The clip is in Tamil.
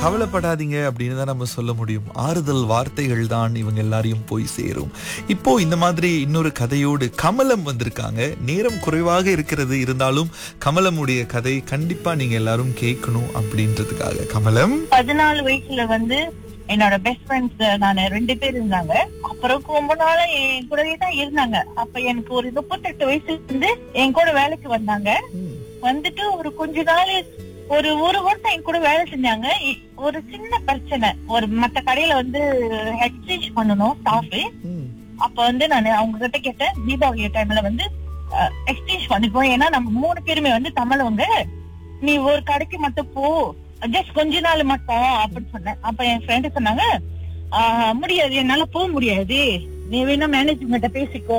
கவலைப்படாதீங்க அப்படின்னு தான் நம்ம சொல்ல முடியும் ஆறுதல் வார்த்தைகள் தான் இவங்க எல்லாரையும் போய் சேரும் இப்போ இந்த மாதிரி இன்னொரு கதையோடு கமலம் வந்திருக்காங்க நேரம் குறைவாக இருக்கிறது இருந்தாலும் கமலமுடைய கதை கண்டிப்பா நீங்க எல்லாரும் கேட்கணும் அப்படின்றதுக்காக கமலம் பதினாலு வயசுல வந்து என்னோட பெஸ்ட் ஃப்ரெண்ட்ஸ் நான் ரெண்டு பேர் இருந்தாங்க அப்புறம் ரொம்ப நாளா என் கூடவே தான் இருந்தாங்க அப்ப எனக்கு ஒரு முப்பத்தெட்டு வயசுல இருந்து என் கூட வேலைக்கு வந்தாங்க வந்துட்டு ஒரு கொஞ்ச நாள் ஒரு ஒரு வருஷம் என் கூட வேலை செஞ்சாங்க இ- ஒரு சின்ன பிரச்சனை ஒரு மத்த கடையில வந்து எக்ஸ்சேஞ்ச் பண்ணணும் ஸ்டாஃப் ம், அப்ப வந்து நான் அவங்க கிட்ட கேட்டேன் தீபாவளி டைம்ல வந்து எக்ஸ்சேஞ்ச் பண்ணிப்போம் ஏன்னா நம்ம மூணு பேருமே வந்து தமிழவங்க நீ ஒரு கடைக்கு மட்டும் போ ஜஸ்ட் கொஞ்ச நாள் மட்டும் அப்படின்னு சொன்னேன் அப்ப என் ஃப்ரெண்டு சொன்னாங்க "ஆஹ், முடியாது என்னால போக முடியாது நீ வேணா மேனேஜ்மெண்ட்ட பேசிக்கோ